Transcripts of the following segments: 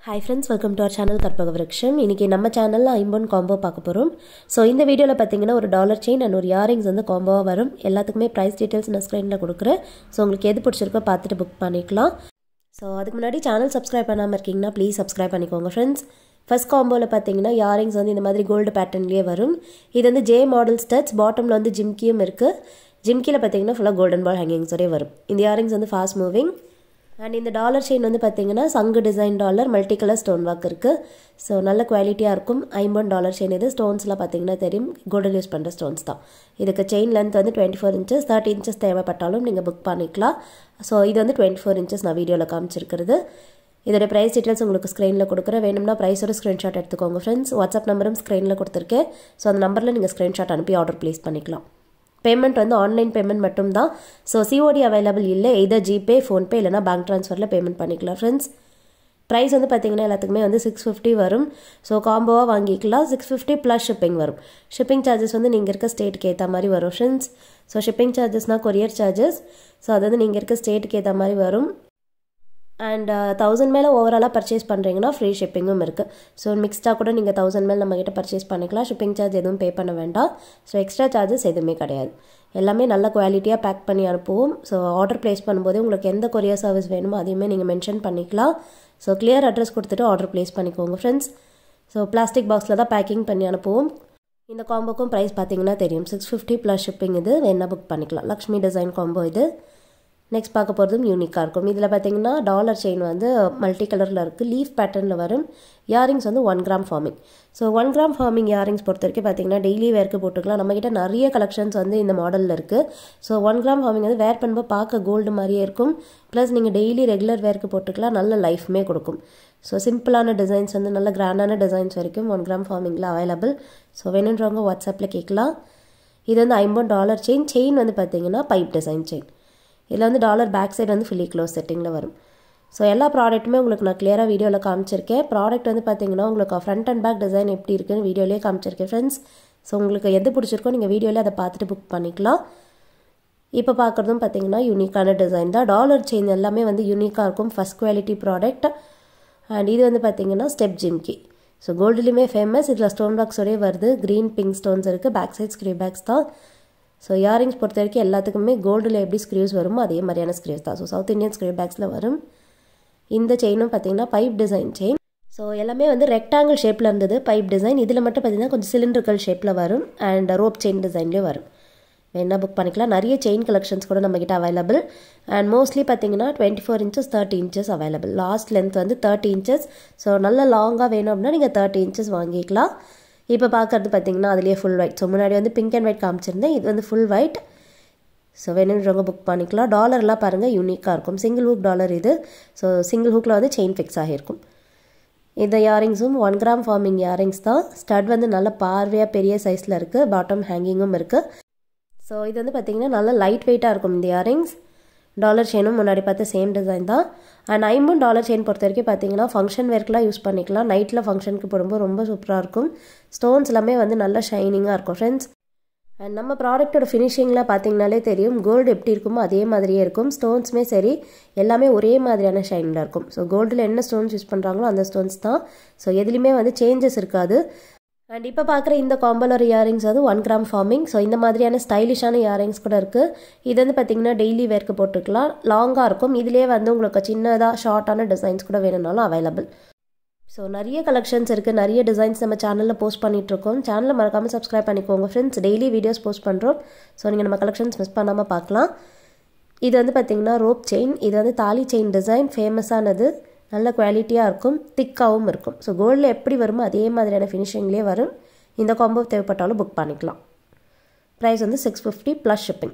hi friends welcome to our channel Karpaga Virutcham இன்றைக்கி நம்ம சேனலில் ஐம்பொன் காம்போ பார்க்க போகிறோம் ஸோ இந்த வீடியோவில் பார்த்தீங்கன்னா ஒரு டாலர் செயின் அண்ட் ஒரு இயரிங்ஸ் வந்து காம்போவாக வரும் எல்லாத்துக்குமே ப்ரைஸ் டீட்டெயில்ஸ் நான் ஸ்க்ரீனில் கொடுக்குறேன் ஸோ உங்களுக்கு எது பிடிச்சிருக்கோ பார்த்துட்டு புக் பண்ணிக்கலாம் ஸோ அதுக்கு முன்னாடி சேனல் சப்ஸ்கிரைப் பண்ணாமல் இருக்கீங்கன்னா ப்ளீஸ் சப்ஸ்கிரைப் பண்ணிக்கோங்க ஃப்ரெண்ட்ஸ் ஃபர்ஸ்ட் காம்போவில் பார்த்தீங்கன்னா இயரிங்ஸ் வந்து இந்த மாதிரி கோல்டு பேட்டர்ன்லேயே வரும் இது வந்து ஜே மாடல் ஸ்டட்ஸ் பாட்டமில் வந்து ஜிம்கியும் இருக்குது ஜிம்கியில் பார்த்தீங்கன்னா ஃபுல்லாக கோல்டன் பால் ஹேங்கிங்ஸோடே வரும் இந்த இயரிங்ஸ் வந்து ஃபாஸ்ட் மூவிங் அண்ட் இந்த டாலர் செயின் வந்து பார்த்தீங்கன்னா சங்கு design dollar multi colour stone work இருக்குது ஸோ நல்ல குவாலிட்டியாக இருக்கும் ஐம்பன் டாலர் செயின் இது ஸ்டோன்ஸ்லாம் பார்த்தீங்கன்னா தெரியும் கோல்டன் யூஸ் பண்ணுற ஸ்டோன்ஸ் தான் இதுக்கு செயின் லென்த் வந்து twenty four inches thirty inches தேவைப்பட்டாலும் நீங்கள் புக் பண்ணிக்கலாம் ஸோ இது வந்து டுவெண்ட்டி ஃபோர் இன்ச்சஸ் நான் வீடியோவில் காமிச்சிருக்கிறது இதோட ப்ரைஸ் டீட்டெயில்ஸ் உங்களுக்கு ஸ்க்ரீனில் கொடுக்குறேன் வேணும்னா ப்ரைஸோட ஸ்க்ரீன்ஷாட் எடுத்துக்கோங்க ஃப்ரெண்ட்ஸ் வாட்ஸ்அப் நம்பரும் ஸ்க்ரீனில் கொடுத்துருக்கேன் ஸோ அந்த நம்பரில் நீங்கள் ஸ்க்ரீன்ஷாட் அனுப்பி ஆர்டர் ப்ளேஸ் பண்ணிக்கலாம் பேமெண்ட் வந்து ஆன்லைன் பேமெண்ட் மட்டும் தான் ஸோ சிஓடி அவைலபிள் இல்லை எதர் ஜிபே ஃபோன்பே இல்லைனா பேங்க் ட்ரான்ஸ்ஃபரில் பேமெண்ட் பண்ணிக்கலாம் ஃப்ரெண்ட்ஸ் ப்ரைஸ் வந்து பார்த்தீங்கன்னா எல்லாத்துக்குமே வந்து சிக்ஸ் ஃபிஃப்டி வரும் ஸோ காம்போவாக வாங்கிக்கலாம் சிக்ஸ் ஃபிஃப்டி ப்ளஸ் ஷிப்பிங் வரும் ஷிப்பிங் சார்ஜஸ் வந்து நீங்கள் இருக்க ஸ்டேட்டுக்கு ஏற்ற மாதிரி வரும் ஃப்ரெண்ட்ஸ் ஸோ ஷிப்பிங் சார்ஜஸ்னால் கொரியர் சார்ஜஸ் ஸோ அது வந்து நீங்கள் இருக்க ஸ்டேட்டுக்கு ஏற்ற மாதிரி வரும் அண்ட் தௌசண்ட் மேலே ஓவராலாக பர்ச்சேஸ் பண்ணுறீங்கன்னா ஃப்ரீ ஷிப்பிங்கும் இருக்குது ஸோ மிக்ஸ்டாக கூட நீங்கள் தௌசண்ட் மேலே நம்மக்கிட்ட பர்ச்சேஸ் பண்ணிக்கலாம் ஷிப்பிங் சார்ஜ் எதுவும் பே பண்ண வேண்டாம் ஸோ எக்ஸ்ட்ரா சார்ஜஸ் எதுவுமே கிடையாது எல்லாமே நல்ல குவாலிட்டியாக பேக் பண்ணி அனுப்புவோம் ஸோ ஆர்டர் ப்ளேஸ் பண்ணும்போது உங்களுக்கு எந்த கொரியர் சர்வீஸ் வேணுமோ அதையுமே நீங்கள் மென்ஷன் பண்ணிக்கலாம் ஸோ கிளியர் அட்ரஸ் கொடுத்துட்டு ஆர்டர் ப்ளேஸ் பண்ணிக்கோங்க ஃப்ரெண்ட்ஸ் ஸோ பிளாஸ்டிக் பாக்ஸில் தான் பேக்கிங் பண்ணி அனுப்புவோம் இந்த காம்போக்கும் ப்ரைஸ் பார்த்தீங்கன்னா தெரியும் சிக்ஸ் ஃபிஃப்டி ப்ளஸ் ஷிப்பிங் இது வேணா புக் பண்ணிக்கலாம் லக்ஷ்மி டிசைன் காம்போ இது நெக்ஸ்ட் பார்க்க போகிறதும் யூனிக்காக இருக்கும் இதில் பார்த்தீங்கன்னா டாலர் செயின் வந்து மல்டி கலரில் இருக்குது லீஃப் பேட்டர்னில் வரும் இயரிங்ஸ் வந்து one gram forming so one gram forming earrings பொறுத்த வரைக்கும் பார்த்தீங்கன்னா டெய்லி வேர்க்கு போட்டுக்கலாம் நம்மக்கிட்ட நிறைய கலெக்ஷன்ஸ் வந்து இந்த மாடலில் இருக்குது ஸோ ஒன் கிராம் ஃபார்மிங் வந்து வேர் பண்ணும்போது பார்க்க கோல்டு மாதிரியே இருக்கும் ப்ளஸ் நீங்கள் டெய்லி ரெகுலர் வேர்க்கு போட்டுக்கலாம் நல்ல லைஃப்மே கொடுக்கும் ஸோ சிம்பிளான டிசைன்ஸ் வந்து நல்ல கிராண்டான டிசைன்ஸ் வரைக்கும் ஒன் கிராம் ஃபார்மிங்கில் அவைலபிள் ஸோ வேணுன்றவங்க வாட்ஸ்அப்பில் கேட்கலாம் இது வந்து ஐம்பது டாலர் செயின் செயின் வந்து பார்த்தீங்கன்னா பைப் டிசைன் செயின் இதில் வந்து டாலர் பேக் சைடு வந்து ஃபுல்லி க்ளோஸ் செட்டிங்கில் வரும் ஸோ எல்லா ப்ராடக்ட்டுமே உங்களுக்கு நான் கிளியராக வீடியோவில் காமிச்சிருக்கேன் ப்ராடக்ட் வந்து பார்த்தீங்கன்னா உங்களுக்கு ஃப்ரண்ட் அண்ட் பேக் டிசைன் எப்படி இருக்குன்னு வீடியோலேயே காமிச்சிருக்கேன் ஃப்ரெண்ட்ஸ் ஸோ உங்களுக்கு எது பிடிச்சிருக்கோ நீங்கள் வீடியோவில் அதை பார்த்துட்டு புக் பண்ணிக்கலாம் இப்போ பார்க்குறதும் பார்த்தீங்கன்னா யூனிக்கான டிசைன் தான் டாலர் செயின் எல்லாமே வந்து யூனிக்காக இருக்கும் ஃபஸ்ட் குவாலிட்டி ப்ராடக்ட் அண்ட் இது வந்து பார்த்தீங்கன்னா ஸ்டெப் ஜிம்கி ஸோ கோல்டுலேயுமே ஃபேமஸ் இதில் ஸ்டோன் பாக்ஸோடய வருது க்ரீன் பிங்க் ஸ்டோன்ஸ் இருக்குது பேக் சைட் ஸ்க்ரீ பேக்ஸ் தான் ஸோ இயரிங்ஸ் பொறுத்த வரைக்கும் எல்லாத்துக்குமே கோல்டில் எப்படி ஸ்க்ரீவ்ஸ் வருமோ அதே மாதிரியான ஸ்க்ரீவ்ஸ் தான் ஸோ சவுத் இந்தியன் ஸ்க்ரீவ் பேக்ஸில் வரும் இந்த செயினும் பார்த்தீங்கன்னா பைப் டிசைன் செயின் ஸோ எல்லாமே வந்து ரெக்டாங்கிள் ஷேப்பில் இருந்தது பைப் டிசைன் இதில் மட்டும் பார்த்தீங்கன்னா கொஞ்சம் சிலிண்ட்ரிக்கல் ஷேப்பில் வரும் அண்ட் ரோப் செயின் டிசைன்லேயும் வரும் வேணா புக் பண்ணிக்கலாம் நிறைய செயின் கலெக்ஷன்ஸ் கூட நம்மக்கிட்ட அவைலபிள் அண்ட் மோஸ்ட்லி பார்த்தீங்கன்னா twenty four inches thirty inches available last length வந்து தேர்ட்டி இன்ச்சஸ் ஸோ நல்ல லாங்காக வேணும் அப்படின்னா நீங்கள் தேர்ட்டி இன்ச்சஸ் வாங்கிக்கலாம் இப்போ பார்க்குறது பார்த்தீங்கன்னா அதுலேயே ஃபுல் ஒயிட் ஸோ முன்னாடி வந்து பிங்க் அண்ட் ஒயிட் காமிச்சிருந்தேன் இது வந்து ஃபுல் ஒயிட் ஸோ வேணுன்றவங்க புக் பண்ணிக்கலாம் டாலர்லாம் பாருங்கள் யூனிக்காக இருக்கும் சிங்கிள் ஹூக் டாலர் இது ஸோ சிங்கிள் ஹூக்கில் வந்து செயின் ஃபிக்ஸ் ஆகியிருக்கும் இந்த இயரிங்ஸும் ஒன் கிராம் ஃபார்மிங் இயரிங்ஸ் தான் ஸ்டட் வந்து நல்ல பார்வையாக பெரிய சைஸில் இருக்குது பாட்டம் ஹேங்கிங்கும் இருக்குது ஸோ இது வந்து பார்த்திங்கன்னா நல்ல லைட் வெயிட்டாக இருக்கும் இந்த இயரிங்ஸ் டாலர் செயினும் முன்னாடி பார்த்து சேம் டிசைன் தான் அண்ட் ஐம்பன் டாலர் செயின் பொறுத்த வரைக்கும் பார்த்தீங்கன்னா ஃபங்க்ஷன் வேர்க்கெலாம் யூஸ் பண்ணிக்கலாம் நைட்டில் ஃபங்க்ஷனுக்கு போடும்போது ரொம்ப சூப்பராக இருக்கும் ஸ்டோன்ஸ் எல்லாமே வந்து நல்ல ஷைனிங்காக இருக்கும் ஃப்ரெண்ட்ஸ் அண்ட் நம்ம ப்ராடக்ட்டோட ஃபினிஷிங்கில் பார்த்தீங்கனாலே தெரியும் கோல்டு எப்படி இருக்குமோ அதே மாதிரியே இருக்கும் ஸ்டோன்ஸுமே சரி எல்லாமே ஒரே மாதிரியான ஷைனில் இருக்கும் ஸோ கோல்டில் என்ன ஸ்டோன்ஸ் யூஸ் பண்ணுறாங்களோ அந்த ஸ்டோன்ஸ் தான் ஸோ எதுலேயுமே வந்து சேஞ்சஸ் இருக்காது அண்ட் இப்போ பார்க்குற இந்த காம்பலர் இயரிங்ஸ் வந்து ஒன் கிராம் ஃபார்மிங் ஸோ இந்த மாதிரியான ஸ்டைலிஷான இயரிங்ஸ் கூட இருக்குது இது வந்து பார்த்திங்கன்னா டெய்லி வேர்க்கு போட்டுக்கலாம் லாங்காக இருக்கும் இதிலே வந்து உங்களுக்கு சின்னதாக ஷார்ட்டான டிசைன்ஸ் கூட வேணும்னாலும் அவைலபிள் ஸோ நிறைய கலெக்ஷன்ஸ் இருக்குது நிறைய டிசைன்ஸ் நம்ம சேனலில் போஸ்ட் பண்ணிகிட்ருக்கோம் சேனலை மறக்காமல் சப்ஸ்கிரைப் பண்ணிக்கோங்க ஃப்ரெண்ட்ஸ் டெய்லி வீடியோஸ் போஸ்ட் பண்ணுறோம் ஸோ நீங்கள் நம்ம கலெக்ஷன்ஸ் மிஸ் பண்ணாமல் பார்க்கலாம் இது வந்து பார்த்திங்கன்னா ரோப் செயின் இது வந்து தாலி செயின் டிசைன் ஃபேமஸானது நல்ல குவாலிட்டியாக இருக்கும் திக்காகவும் இருக்கும் ஸோ கோல்டில் எப்படி வருமோ அதே மாதிரியான ஃபினிஷிங்லேயே வரும் இந்த காம்போ தேவைப்பட்டாலும் புக் பண்ணிக்கலாம் ப்ரைஸ் வந்து six fifty plus shipping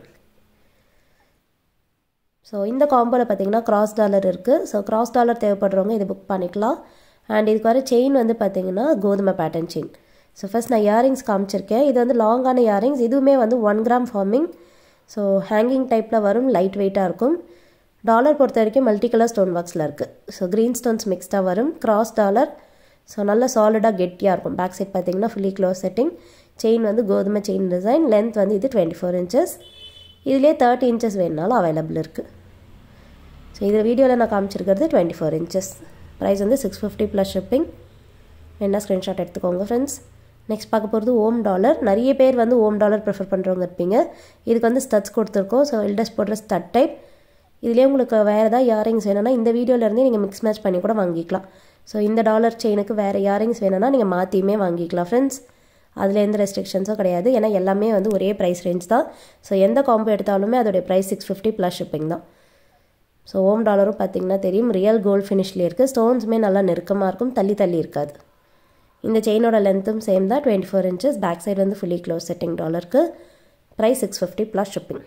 so இந்த காம்போவில் பார்த்தீங்கன்னா கிராஸ் டாலர் இருக்குது ஸோ கிராஸ் டாலர் தேவைப்படுறவங்க இது புக் பண்ணிக்கலாம் அண்ட் இதுக்கு வர செயின் வந்து பார்த்தீங்கன்னா கோதுமை பேட்டர்ன் செயின் ஸோ ஃபஸ்ட் நான் இயரிங்ஸ் காமிச்சிருக்கேன் இது வந்து லாங்கான இயரிங்ஸ் இதுவுமே வந்து one gram forming so hanging டைப்பில் வரும் லைட் வெயிட்டாக இருக்கும் டாலர் பொறுத்த வரைக்கும் மல்டி கலர் ஸ்டோன் பாக்ஸில் இருக்குது ஸோ க்ரீன் ஸ்டோன்ஸ் மிக்ஸ்டாக வரும் கிராஸ் டாலர் ஸோ நல்ல சாலிடாக கெட்டியாக இருக்கும் பேக் சைட் பார்த்தீங்கன்னா ஃபுல்லி க்ளோஸ் செட்டிங் செயின் வந்து கோதுமை செயின் டிசைன் லென்த் வந்து இது டுவெண்ட்டி ஃபோர் இன்ச்சஸ் இதுலேயே தேர்ட்டி இன்ச்சஸ் வேணுனாலும் அவைலபிள் இருக்குது ஸோ இது வீடியோவில் நான் காமிச்சிருக்கிறது டுவெண்ட்டி ஃபோர் இன்ச்சஸ் ப்ரைஸ் வந்து சிக்ஸ் ஃபிஃப்டி ப்ளஸ் ஷிப்பிங் வேணா ஸ்க்ரீன்ஷாட் எடுத்துக்கோங்க ஃப்ரெண்ட்ஸ் நெக்ஸ்ட் பார்க்க போகிறது ஓம் டாலர் நிறைய பேர் வந்து ஓம் டாலர் ப்ரிஃபர் பண்ணுறவங்க இருப்பீங்க இதுக்கு வந்து ஸ்டட்ஸ் கொடுத்துருக்கோம் ஸோ எல்டஸ் போடுற ஸ்டட் டைப் இதுலேயே உங்களுக்கு வேறு ஏதாவது இயரிங்ஸ் வேணும்னா இந்த வீடியோலேருந்தே நீங்கள் மிக்ஸ் மேட்ச் பண்ணி கூட வாங்கிக்கலாம் ஸோ இந்த டாலர் செயினுக்கு வேறு இயரிங்ஸ் வேணும்னா நீங்கள் மாற்றியுமே வாங்கிக்கலாம் ஃப்ரெண்ட்ஸ் அதில் எந்த ரெஸ்ட்ரிக்ஷன்ஸும் கிடையாது ஏன்னா எல்லாமே வந்து ஒரே ப்ரைஸ் ரேஞ்ச் தான் ஸோ எந்த காம்போ எடுத்தாலுமே அதோடைய price six fifty plus shipping தான் ஸோ ஓம் டாலரும் பார்த்தீங்கன்னா தெரியும் ரியல் கோல்ட் ஃபினிஷ்லேயே இருக்குது ஸ்டோன்ஸுமே நல்லா நெருக்கமாக இருக்கும் தள்ளி தள்ளி இருக்காது இந்த செயினோட லென்த்தும் சேம் தான் twenty four inches back side வந்து ஃபுல்லி க்ளோஸ் செட்டிங் டாலருக்கு price six fifty plus shipping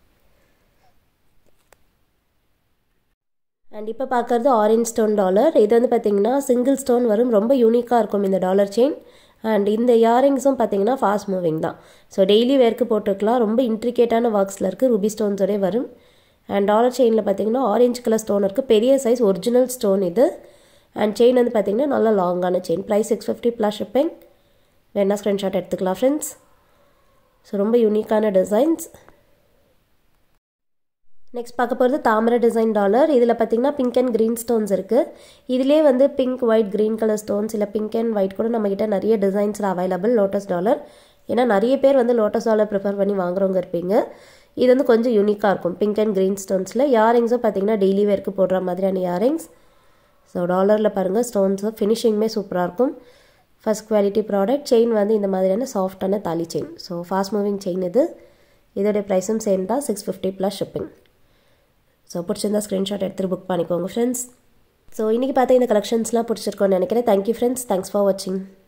and இப்போ பார்க்குறது ஆரஞ்ச் ஸ்டோன் டாலர் இது வந்து பார்த்திங்கன்னா சிங்கிள் ஸ்டோன் வரும் ரொம்ப யூனிக்காக இருக்கும் இந்த டாலர் செயின் அண்ட் இந்த இயரிங்ஸும் பார்த்தீங்கன்னா ஃபாஸ்ட் மூவிங் தான் ஸோ டெய்லி வேர்க்கு போட்டுக்கலாம் ரொம்ப இன்ட்ரிகேட்டான ஒர்க்ஸில் இருக்குது ரூபி ஸ்டோன்ஸோடய வரும் அண்ட் டாலர் செயினில் பார்த்தீங்கன்னா ஆரஞ்சு கலர் ஸ்டோன் இருக்குது பெரிய சைஸ் ஒரிஜினல் ஸ்டோன் இது அண்ட் செயின் வந்து பார்த்தீங்கன்னா நல்லா லாங்கான chain price six fifty plus shipping வேணா ஸ்க்ரீன்ஷாட் எடுத்துக்கலாம் ஃப்ரெண்ட்ஸ் ஸோ ரொம்ப யூனிக்கான டிசைன்ஸ் நெக்ஸ்ட் பார்க்க போகிறது தாமரை டிசைன் டாலர் இதில் பார்த்தீங்கன்னா பிங்க் அண்ட் க்ரீன் ஸ்டோன்ஸ் இருக்குது இதிலே வந்து pink white green colour stones இல்லை பிங்க் அண்ட் ஒயிட் கூட நம்மக்கிட்ட நிறைய டிசைன்ஸில் அவைலபிள் லோட்டஸ் டாலர் ஏன்னா நிறைய பேர் வந்து லோட்டஸ் டாலர் ப்ரிஃபர் பண்ணி வாங்குறவங்க இருப்பீங்க இது வந்து கொஞ்சம் யூனிக்காக இருக்கும் பிங்க் அண்ட் க்ரீன் ஸ்டோன்ஸில் இயரிங்ஸும் பார்த்தீங்கன்னா டெய்லி வேர்க்கு போடுற மாதிரியான இயரிங்ஸ் ஸோ டாலரில் பாருங்கள் ஸ்டோன்ஸு ஃபினிஷிங்குமே சூப்பராக இருக்கும் ஃபஸ்ட் குவாலிட்டி ப்ராடக்ட் செயின் வந்து இந்த மாதிரியான சாஃப்டான thali chain so fast moving chain இது இதோடைய ப்ரைஸும் சேம் தான் six fifty plus shipping so பிடிச்சிருந்தா ஸ்க்ரீன்ஷாட் எடுத்துகிட்டு புக் பண்ணிக்கோங்க ஃப்ரெண்ட்ஸ் ஸோ இன்றைக்கி பார்த்த இந்த கலெக்ஷன்ஸ்லாம் பிடிச்சிருக்கோன்னு நினைக்கிறேன் தேங்க்யூ ஃப்ரெண்ட்ஸ் தேங்க்ஸ் ஃபார் வாட்சிங்